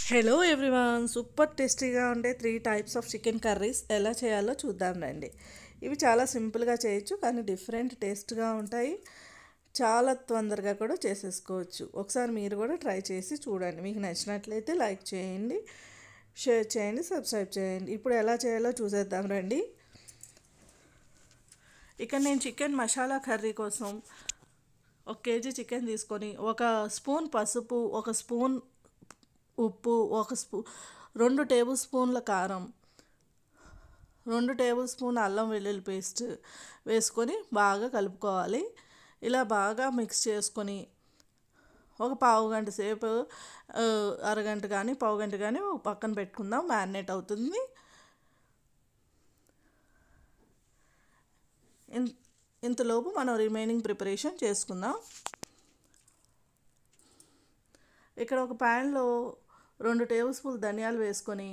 hello everyone super టేస్టీగా ఉండే three types of chicken curries ఎలా చేయాలో చూద్దాం రండి ఇవి చాలా సింపుల్గా చేయొచ్చు కానీ డిఫరెంట్ టేస్ట్గా ఉంటాయి చాలా తొందరగా కూడా చేసేసుకోవచ్చు ఒకసారి మీరు కూడా ట్రై చేసి చూడండి మీకు నచ్చినట్లయితే లైక్ చేయండి షేర్ చేయండి సబ్స్క్రైబ్ చేయండి ఇప్పుడు ఎలా చేయాలో చూసేద్దాం రండి ఇక్కడ నేను చికెన్ మసాలా కర్రీ కోసం ఒక కేజీ చికెన్ తీసుకొని ఒక స్పూన్ పసుపు ఒక స్పూన్ ఉప్పు ఒక స్పూ రెండు టేబుల్ స్పూన్ల కారం రెండు టేబుల్ స్పూన్ అల్లం వెల్లుల్లి పేస్ట్ వేసుకొని బాగా కలుపుకోవాలి ఇలా బాగా మిక్స్ చేసుకొని ఒక పావు గంట సేపు ఆ, అరగంట కానీ పావు గంట కానీ ఒక పక్కన పెట్టుకుందాం మ్యారినేట్ అవుతుంది ఇన్ ఇంతలోపు మనం రిమైనింగ్ ప్రిపరేషన్ చేసుకుందాం ఇక్కడ ఒక ప్యాన్లో రెండు టేబుల్ స్పూన్ ధనియాలు వేసుకొని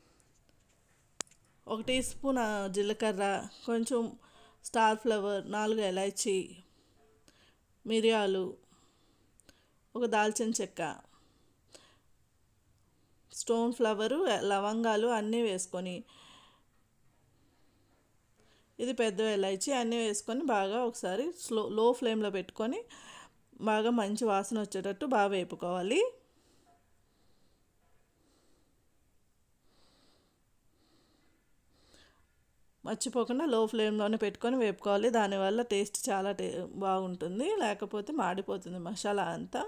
ఒక టీ స్పూన్ ఆ, జీలకర్ర కొంచెం స్టార్ ఫ్లవర్ నాలుగు ఎలైచి మిరియాలు ఒక దాల్చిన చెక్క స్టోన్ ఫ్లవరు లవంగాలు అన్నీ వేసుకొని ఇది పెద్ద ఎలైచి అన్నీ వేసుకొని బాగా ఒకసారి స్లో లో ఫ్లేమ్లో పెట్టుకొని బాగా మంచి వాసన వచ్చేటట్టు బాగా వేపుకోవాలి మర్చిపోకుండా లో ఫ్లేమ్లోనే పెట్టుకొని వేపుకోవాలి దానివల్ల టేస్ట్ చాలా టే బాగుంటుంది లేకపోతే మాడిపోతుంది మసాలా అంతా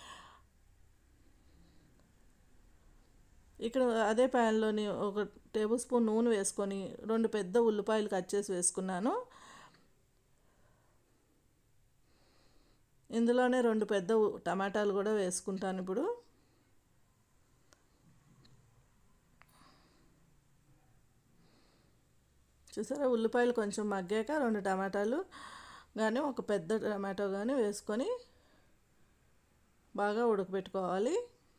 ఇక్కడ అదే ప్యాన్లోని ఒక టేబుల్ స్పూన్ నూనె వేసుకొని రెండు పెద్ద ఉల్లిపాయలు కట్ చేసి వేసుకున్నాను ఇందులోనే రెండు పెద్ద ఉ- టమాటాలు కూడా వేసుకుంటాను ఇప్పుడు చూసారా ఉల్లిపాయలు కొంచెం మగ్గాక రెండు టమాటాలు కానీ ఒక పెద్ద టమాటో కానీ వేసుకొని బాగా ఉడకబెట్టుకోవాలి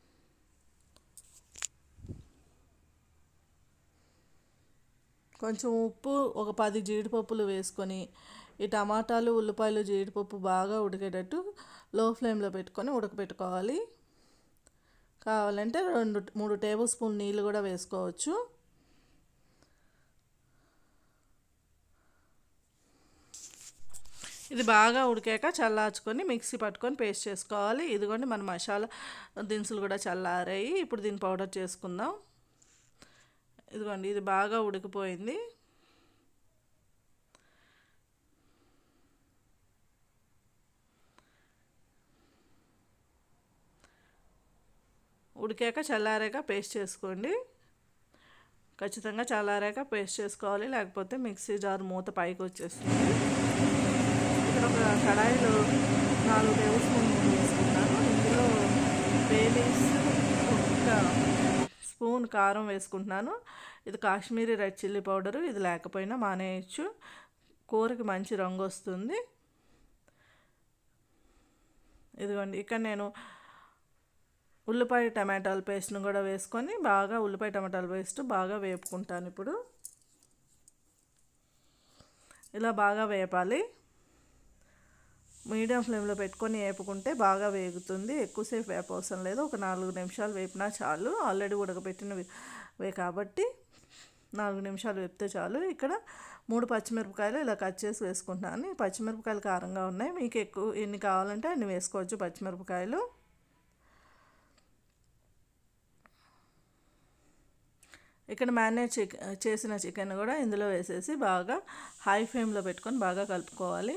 కొంచెం ఉప్పు ఒక పది జీడిపప్పులు వేసుకొని ఈ టమాటాలు ఉల్లిపాయలు జీడిపప్పు బాగా ఉడికేటట్టు లో ఫ్లేమ్లో పెట్టుకొని ఉడకబెట్టుకోవాలి కావాలంటే రెండు మూడు టేబుల్ స్పూన్ నీళ్ళు కూడా వేసుకోవచ్చు ఇది బాగా ఉడికాక చల్లార్చుకొని మిక్సీ పట్టుకొని పేస్ట్ చేసుకోవాలి ఇదిగోండి మన మసాలా దినుసులు కూడా చల్లారాయి ఇప్పుడు దీన్ని పౌడర్ చేసుకుందాం ఇదిగోండి ఇది బాగా ఉడికిపోయింది ఉడికాక చల్లారాక పేస్ట్ చేసుకోండి ఖచ్చితంగా చల్లారాక పేస్ట్ చేసుకోవాలి లేకపోతే మిక్సీ జార్ మూత పైకి వచ్చేస్తుంది ఇక్కడ ఒక కడాయిలో నాలుగు టేబుల్ స్పూన్ నూనె వేసుకున్నాను ఇందులో బేలీస్ ఒక స్పూన్ కారం వేసుకుంటున్నాను ఇది కాశ్మీరీ రెడ్ చిల్లీ పౌడరు ఇది లేకపోయినా మానేయచ్చు కూరకి మంచి రంగు వస్తుంది ఇదిగోండి ఇక్కడ నేను ఉల్లిపాయ టమాటాల పేస్ట్ను కూడా వేసుకొని బాగా ఉల్లిపాయ టమాటాల పేస్ట్ బాగా వేపుకుంటాను ఇప్పుడు ఇలా బాగా వేపాలి మీడియం ఫ్లేమ్లో పెట్టుకొని వేపుకుంటే బాగా వేగుతుంది ఎక్కువసేపు వేప అవసరం లేదు ఒక నాలుగు నిమిషాలు వేపినా చాలు ఆల్రెడీ ఉడకబెట్టినవి వే కాబట్టి నాలుగు నిమిషాలు వేపితే చాలు ఇక్కడ మూడు పచ్చిమిరపకాయలు ఇలా కట్ చేసి వేసుకుంటున్నాను ఈ పచ్చిమిరపకాయలు కారంగా ఉన్నాయి మీకు ఎక్కువ ఎన్ని కావాలంటే అన్ని వేసుకోవచ్చు పచ్చిమిరపకాయలు ఇక్కడ మ్యారినేట్ చికె చేసిన చికెన్ కూడా ఇందులో వేసేసి బాగా హై ఫ్లేమ్లో పెట్టుకొని బాగా కలుపుకోవాలి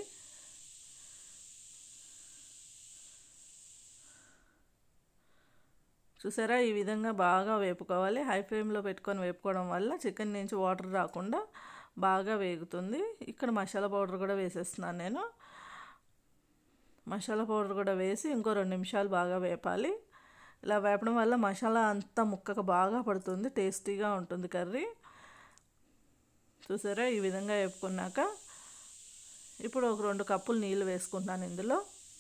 చూసారా ఈ విధంగా బాగా వేపుకోవాలి హై ఫ్లేమ్లో పెట్టుకొని వేపుకోవడం వల్ల చికెన్ నుంచి వాటర్ రాకుండా బాగా వేగుతుంది ఇక్కడ మసాలా పౌడర్ కూడా వేసేస్తున్నాను నేను మసాలా పౌడర్ కూడా వేసి ఇంకో రెండు నిమిషాలు బాగా వేపాలి ఇలా వేపడం వల్ల మసాలా అంతా ముక్కకు బాగా పడుతుంది టేస్టీగా ఉంటుంది కర్రీ చూసారా ఈ విధంగా వేపుకున్నాక ఇప్పుడు ఒక రెండు కప్పులు నీళ్ళు వేసుకుంటున్నాను ఇందులో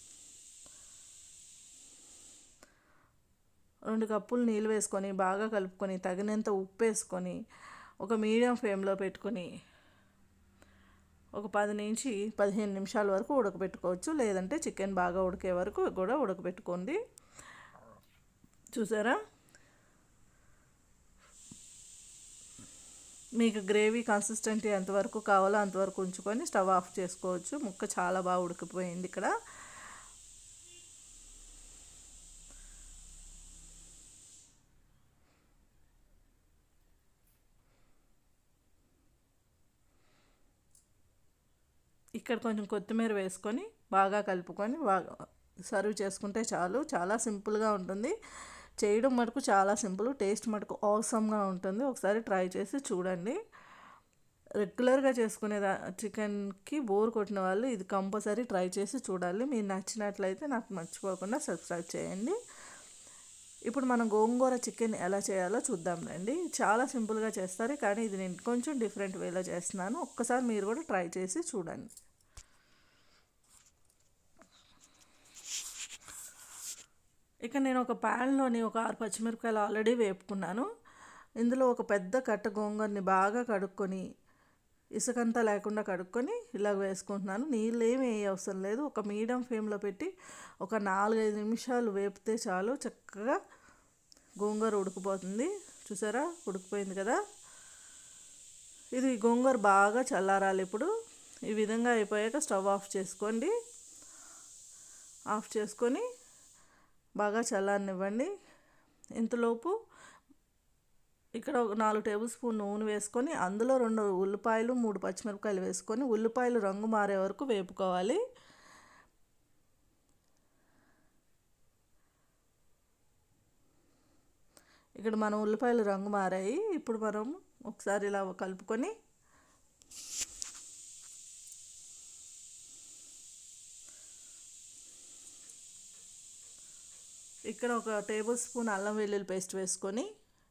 రెండు కప్పులు నీళ్ళు వేసుకొని బాగా కలుపుకొని తగినంత ఉప్పు వేసుకొని ఒక మీడియం ఫ్లేమ్లో పెట్టుకొని ఒక పది నుంచి పదిహేను నిమిషాల వరకు ఉడకబెట్టుకోవచ్చు లేదంటే చికెన్ బాగా ఉడికే వరకు కూడా ఉడకబెట్టుకోండి చూసారా మీకు గ్రేవీ కన్సిస్టెంటీ ఎంతవరకు కావాలో అంతవరకు ఉంచుకొని స్టవ్ ఆఫ్ చేసుకోవచ్చు ముక్క చాలా బాగా ఉడికిపోయింది ఇక్కడ ఇక్కడ కొంచెం కొత్తిమీర వేసుకొని బాగా కలుపుకొని బాగా సర్వ్ చేసుకుంటే చాలు చాలా సింపుల్గా ఉంటుంది చేయడం మటుకు చాలా సింపుల్ టేస్ట్ మటుకు అవసరంగా ఉంటుంది ఒకసారి ట్రై చేసి చూడండి రెగ్యులర్గా చేసుకునే చికెన్కి బోర్ కొట్టిన వాళ్ళు ఇది కంపల్సరీ ట్రై చేసి చూడాలి మీరు నచ్చినట్లయితే నాకు మర్చిపోకుండా సబ్స్క్రైబ్ చేయండి ఇప్పుడు మనం గోంగూర చికెన్ ఎలా చేయాలో చూద్దాం రండి చాలా సింపుల్గా చేస్తారు కానీ ఇది నేను కొంచెం డిఫరెంట్ వేలో చేస్తున్నాను ఒక్కసారి మీరు కూడా ట్రై చేసి చూడండి ఇక నేను ఒక ప్యాన్లోని ఒక ఆరు పచ్చిమిరపకాయలు ఆల్రెడీ వేపుకున్నాను ఇందులో ఒక పెద్ద కట్ట గోంగూరని బాగా కడుక్కొని ఇసుకంతా లేకుండా కడుక్కొని ఇలా వేసుకుంటున్నాను నీళ్ళు ఏమి వేయ అవసరం లేదు ఒక మీడియం ఫ్లేమ్లో పెట్టి ఒక నాలుగైదు నిమిషాలు వేపితే చాలు చక్కగా గోంగూర ఉడికిపోతుంది చూసారా ఉడికిపోయింది కదా ఇది గోంగూర బాగా చల్లారాలి ఇప్పుడు ఈ విధంగా అయిపోయాక స్టవ్ ఆఫ్ చేసుకోండి ఆఫ్ చేసుకొని బాగా చల్లారనివ్వండి ఇంతలోపు ఇక్కడ ఒక నాలుగు టేబుల్ స్పూన్ నూనె వేసుకొని అందులో రెండు ఉల్లిపాయలు మూడు పచ్చిమిరపకాయలు వేసుకొని ఉల్లిపాయలు రంగు మారే వరకు వేపుకోవాలి ఇక్కడ మనం ఉల్లిపాయలు రంగు మారాయి ఇప్పుడు మనం ఒకసారి ఇలా కలుపుకొని ఇక్కడ ఒక టేబుల్ స్పూన్ అల్లం వెల్లుల్లి పేస్ట్ వేసుకొని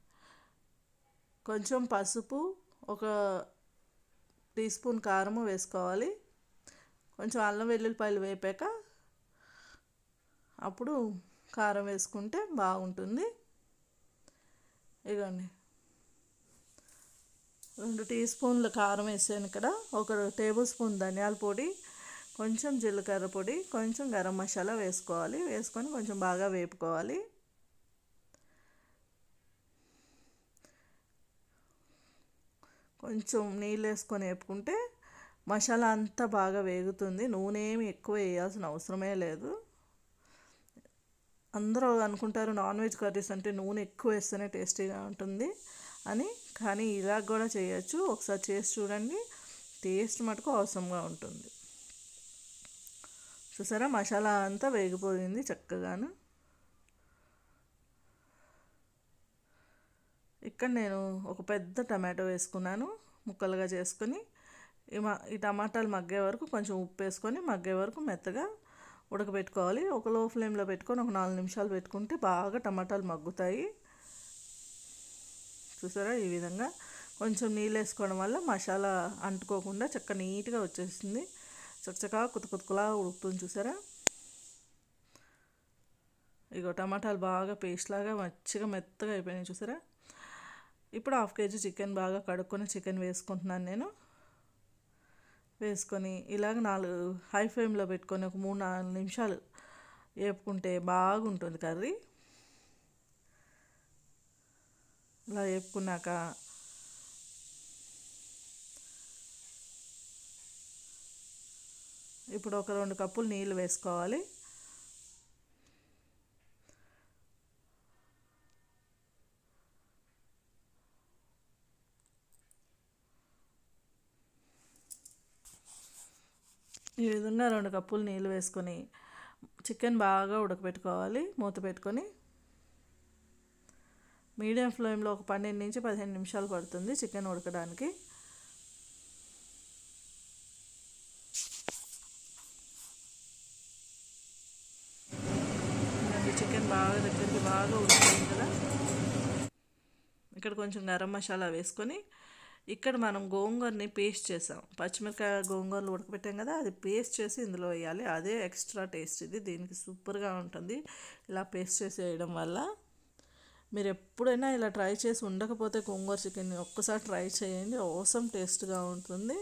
కొంచెం పసుపు ఒక టీ స్పూన్ కారము వేసుకోవాలి కొంచెం అల్లం వెల్లుల్లిపాయలు వేపాక అప్పుడు కారం వేసుకుంటే బాగుంటుంది ఇగోండి రెండు టీ స్పూన్ల కారం వేసాను ఇక్కడ ఒక టేబుల్ స్పూన్ ధనియాల పొడి కొంచెం జీలకర్ర పొడి కొంచెం గరం మసాలా వేసుకోవాలి వేసుకొని కొంచెం బాగా వేపుకోవాలి కొంచెం నీళ్ళు వేసుకొని వేపుకుంటే మసాలా అంతా బాగా వేగుతుంది నూనె ఏమి ఎక్కువ వేయాల్సిన అవసరమే లేదు అందరూ అనుకుంటారు నాన్ వెజ్ కర్రీస్ అంటే నూనె ఎక్కువ వేస్తేనే టేస్టీగా ఉంటుంది అని కానీ ఇలా కూడా చేయొచ్చు ఒకసారి చేసి చూడండి టేస్ట్ మటుకు అవసరంగా ఉంటుంది చూసారా మసాలా అంతా వేగిపోయింది చక్కగాను ఇక్కడ నేను ఒక పెద్ద టమాటో వేసుకున్నాను ముక్కలుగా చేసుకొని ఈ టమాటాలు మగ్గే వరకు కొంచెం ఉప్పు వేసుకొని మగ్గే వరకు మెత్తగా ఉడకబెట్టుకోవాలి ఒక లో ఫ్లేమ్లో పెట్టుకొని ఒక నాలుగు నిమిషాలు పెట్టుకుంటే బాగా టమాటాలు మగ్గుతాయి చూసారా ఈ విధంగా కొంచెం నీళ్ళు వేసుకోవడం వల్ల మసాలా అంటుకోకుండా చక్క నీట్గా వచ్చేస్తుంది చక్కచక్క కుత కుతుకులా ఉడుకుతుంది చూసారా ఇగో టమాటాలు బాగా పేస్ట్ లాగా మంచిగా మెత్తగా అయిపోయినాయి చూసారా ఇప్పుడు హాఫ్ కేజీ చికెన్ బాగా కడుక్కొని చికెన్ వేసుకుంటున్నాను నేను వేసుకొని ఇలాగ నాలుగు హై ఫ్లేమ్లో పెట్టుకొని ఒక మూడు నాలుగు నిమిషాలు వేపుకుంటే బాగుంటుంది కర్రీ ఇలా వేపుకున్నాక ఇప్పుడు ఒక రెండు కప్పులు నీళ్ళు వేసుకోవాలి ఈ విధంగా రెండు కప్పులు నీళ్ళు వేసుకొని చికెన్ బాగా ఉడకబెట్టుకోవాలి మూత పెట్టుకొని మీడియం ఫ్లేమ్లో ఒక పన్నెండు నుంచి పదిహేను నిమిషాలు పడుతుంది చికెన్ ఉడకడానికి చికెన్ బాగా దగ్గరికి బాగా ఉడికింది కదా ఇక్కడ కొంచెం గరం మసాలా వేసుకొని ఇక్కడ మనం గోంగూరని పేస్ట్ చేసాం పచ్చిమిరకాయ గోంగూరలు ఉడకబెట్టాం కదా అది పేస్ట్ చేసి ఇందులో వేయాలి అదే ఎక్స్ట్రా టేస్ట్ ఇది దీనికి సూపర్గా ఉంటుంది ఇలా పేస్ట్ చేసి వేయడం వల్ల మీరు ఎప్పుడైనా ఇలా ట్రై చేసి ఉండకపోతే గోంగూర చికెన్ ఒక్కసారి ట్రై చేయండి అవసరం టేస్ట్గా ఉంటుంది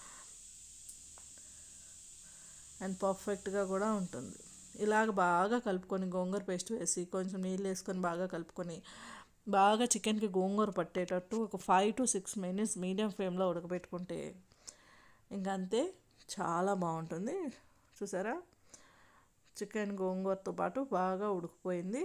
అండ్ పర్ఫెక్ట్గా కూడా ఉంటుంది ఇలాగ బాగా కలుపుకొని గోంగూర పేస్ట్ వేసి కొంచెం నీళ్ళు వేసుకొని బాగా కలుపుకొని బాగా చికెన్కి గోంగూర పట్టేటట్టు ఒక five to six minutes medium ఫ్లేమ్లో ఉడకబెట్టుకుంటే ఇంకంతే చాలా బాగుంటుంది చూసారా చికెన్ గోంగూరతో పాటు బాగా ఉడికిపోయింది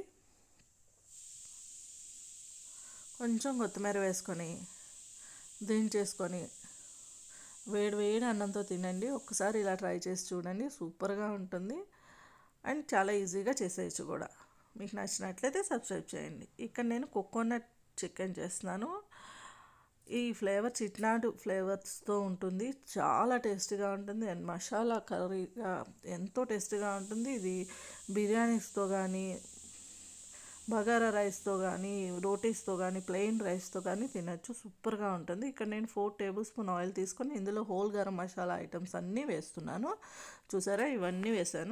కొంచెం కొత్తిమీర వేసుకొని దించేసుకొని వేడి వేడి అన్నంతో తినండి ఒక్కసారి ఇలా ట్రై చేసి చూడండి సూపర్గా ఉంటుంది అండ్ చాలా ఈజీగా చేసేయచ్చు కూడా మీకు నచ్చినట్లయితే సబ్స్క్రైబ్ చేయండి ఇక్కడ నేను కోకోనట్ చికెన్ చేస్తున్నాను ఈ ఫ్లేవర్ చిట్నాడు ఫ్లేవర్స్తో ఉంటుంది చాలా టేస్టీగా ఉంటుంది అండ్ మసాలా కర్రీగా ఎంతో టేస్టీగా ఉంటుంది ఇది బిర్యానీస్తో కానీ బగారా రైస్తో కానీ రోటీస్తో కానీ ప్లెయిన్ రైస్తో కానీ తినచ్చు సూపర్గా ఉంటుంది ఇక్కడ నేను ఫోర్ టేబుల్ స్పూన్ ఆయిల్ తీసుకొని ఇందులో హోల్ గరం మసాలా ఐటమ్స్ అన్నీ వేస్తున్నాను చూసారా ఇవన్నీ వేసాను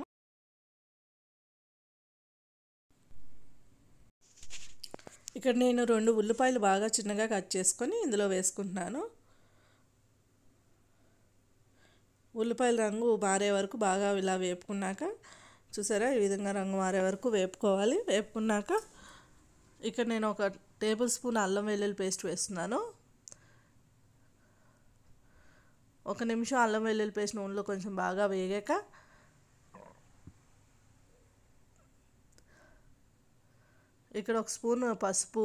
ఇక్కడ నేను రెండు ఉల్లిపాయలు బాగా చిన్నగా కట్ చేసుకొని ఇందులో వేసుకుంటున్నాను ఉల్లిపాయల రంగు మారే వరకు బాగా ఇలా వేపుకున్నాక చూసారా ఈ విధంగా రంగు మారే వరకు వేపుకోవాలి వేపుకున్నాక ఇక్కడ నేను ఒక టేబుల్ స్పూన్ అల్లం వెల్లుల్లి పేస్ట్ వేస్తున్నాను ఒక నిమిషం అల్లం వెల్లుల్లి పేస్ట్ నూనెలో కొంచెం బాగా వేగాక ఇక్కడ ఒక స్పూన్ పసుపు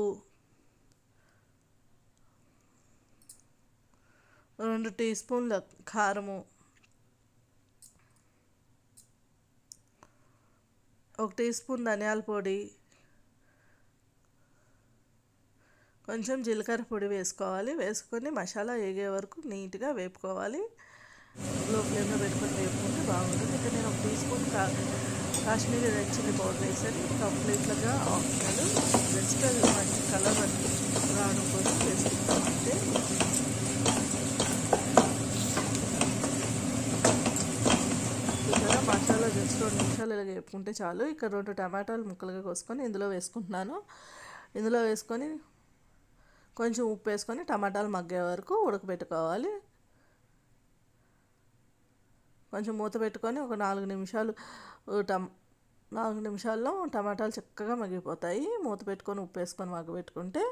రెండు టీ స్పూన్ల కారము ఒక టీ స్పూన్ ధనియాల పొడి కొంచెం జీలకర్ర పొడి వేసుకోవాలి వేసుకొని మసాలా వేగే వరకు నీట్గా వేపుకోవాలి లో ఫ్లేమ్లో పెట్టుకొని వేపుకుంటే బాగుంటుంది ఇక్కడ నేను ఒక టీ స్పూన్ కా కాశ్మీరీ రెడ్ చిల్లీ పౌడర్ వేసాను కంప్లీట్గా ఆప్షనల్ జస్ట్ అది మంచి కలర్ రావడం కోసం వేసుకుంటాం అంతే చూసారా మసాలా జస్ట్ రెండు నిమిషాలు ఇలా వేపుకుంటే చాలు ఇక్కడ రెండు టమాటాలు ముక్కలుగా కోసుకొని ఇందులో వేసుకుంటున్నాను ఇందులో వేసుకొని కొంచెం ఉప్పు వేసుకొని టమాటాలు మగ్గే వరకు ఉడకబెట్టుకోవాలి కొంచెం మూత పెట్టుకొని ఒక నాలుగు నిమిషాలు టమ్ నాలుగు నిమిషాల్లో టమాటాలు చక్కగా మగ్గిపోతాయి మూత పెట్టుకొని ఉప్పు వేసుకొని మగ్గబెట్టుకుంటే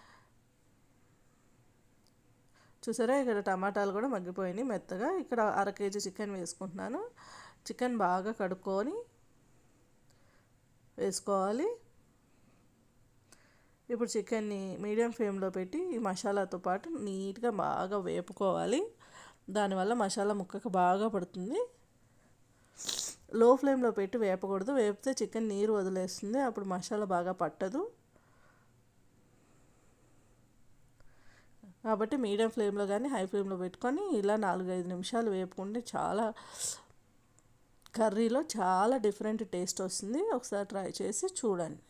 చూసారా ఇక్కడ టమాటాలు కూడా మగ్గిపోయినాయి మెత్తగా ఇక్కడ అర కేజీ చికెన్ వేసుకుంటున్నాను చికెన్ బాగా కడుక్కొని వేసుకోవాలి ఇప్పుడు చికెన్ని మీడియం ఫ్లేమ్లో పెట్టి ఈ మసాలాతో పాటు నీట్గా బాగా వేపుకోవాలి దానివల్ల మసాలా ముక్కకు బాగా పడుతుంది లో ఫ్లేమ్లో పెట్టి వేపకూడదు వేపితే చికెన్ నీరు వదిలేస్తుంది అప్పుడు మసాలా బాగా పట్టదు కాబట్టి మీడియం ఫ్లేమ్లో కానీ హై ఫ్లేమ్లో పెట్టుకొని ఇలా నాలుగైదు నిమిషాలు వేపుకుంటే చాలా కర్రీలో చాలా డిఫరెంట్ టేస్ట్ వస్తుంది ఒకసారి ట్రై చేసి చూడండి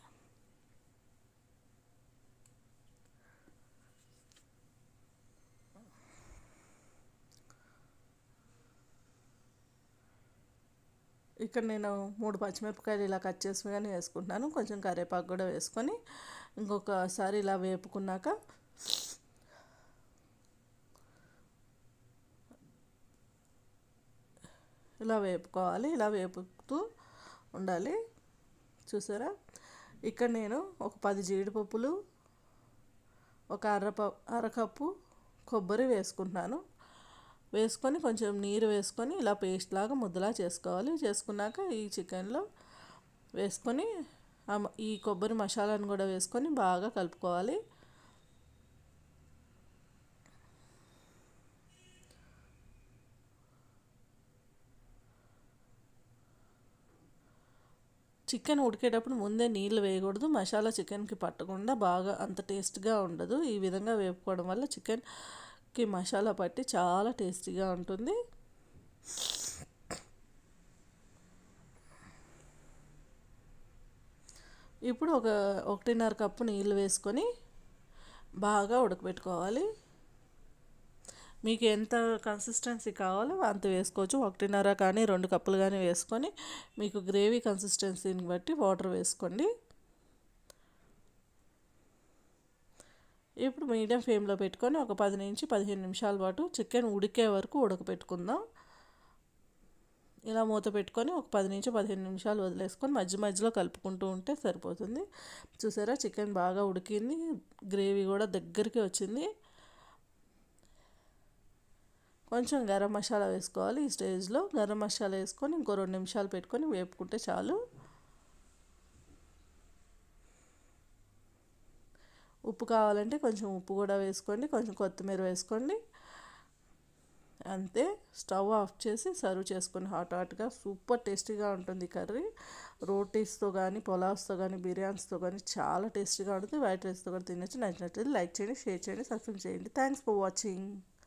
ఇక్కడ నేను మూడు పచ్చిమిరపకాయలు ఇలా కట్ చేసి కానీ వేసుకుంటున్నాను కొంచెం కరివేపాకు కూడా వేసుకొని ఇంకొకసారి ఇలా వేపుకున్నాక ఇలా వేపుకోవాలి ఇలా వేపుతూ ఉండాలి చూసారా ఇక్కడ నేను ఒక పది జీడిపప్పులు ఒక అరప అరకప్పు కొబ్బరి వేసుకుంటున్నాను వేసుకొని కొంచెం నీరు వేసుకొని ఇలా పేస్ట్ లాగా ముద్దలా చేసుకోవాలి చేసుకున్నాక ఈ చికెన్లో వేసుకొని ఈ కొబ్బరి మసాలాను కూడా వేసుకొని బాగా కలుపుకోవాలి చికెన్ ఉడికేటప్పుడు ముందే నీళ్ళు వేయకూడదు మసాలా చికెన్కి పట్టకుండా బాగా అంత టేస్ట్గా ఉండదు ఈ విధంగా వేపుకోవడం వల్ల చికెన్కి మసాలా పట్టి చాలా టేస్టీగా ఉంటుంది ఇప్పుడు ఒక ఒకటిన్నర కప్పు నీళ్ళు వేసుకొని బాగా ఉడకబెట్టుకోవాలి మీకు ఎంత కన్సిస్టెన్సీ కావాలో అంత వేసుకోవచ్చు ఒకటిన్నర కానీ రెండు కప్పులు కానీ వేసుకొని మీకు గ్రేవీ కన్సిస్టెన్సీని బట్టి వాటర్ వేసుకోండి ఇప్పుడు మీడియం ఫ్లేమ్లో పెట్టుకొని ఒక పది నుంచి పదిహేను నిమిషాల పాటు చికెన్ ఉడికే వరకు ఉడకపెట్టుకుందాం ఇలా మూత పెట్టుకొని ఒక పది నుంచి పదిహేను నిమిషాలు వదిలేసుకొని మధ్య మధ్యలో కలుపుకుంటూ ఉంటే సరిపోతుంది చూసారా చికెన్ బాగా ఉడికింది గ్రేవీ కూడా దగ్గరికి వచ్చింది కొంచెం గరం మసాలా వేసుకోవాలి ఈ స్టేజ్లో గరం మసాలా వేసుకొని ఇంకో రెండు నిమిషాలు పెట్టుకొని వేపుకుంటే చాలు ఉప్పు కావాలంటే కొంచెం ఉప్పు కూడా వేసుకోండి కొంచెం కొత్తిమీర వేసుకోండి అంతే స్టవ్ ఆఫ్ చేసి సర్వ్ చేసుకొని హాట్ హాట్గా సూపర్ టేస్టీగా ఉంటుంది కర్రీ రోటీస్తో కానీ పులావ్స్తో కానీ బిర్యానీస్తో కానీ చాలా టేస్టీగా ఉంటుంది వైట్ రైస్తో కూడా తినచ్చు నచ్చినట్లయితే లైక్ చేయండి షేర్ చేయండి సబ్స్క్రైబ్ చేయండి థ్యాంక్స్ ఫర్ వాచింగ్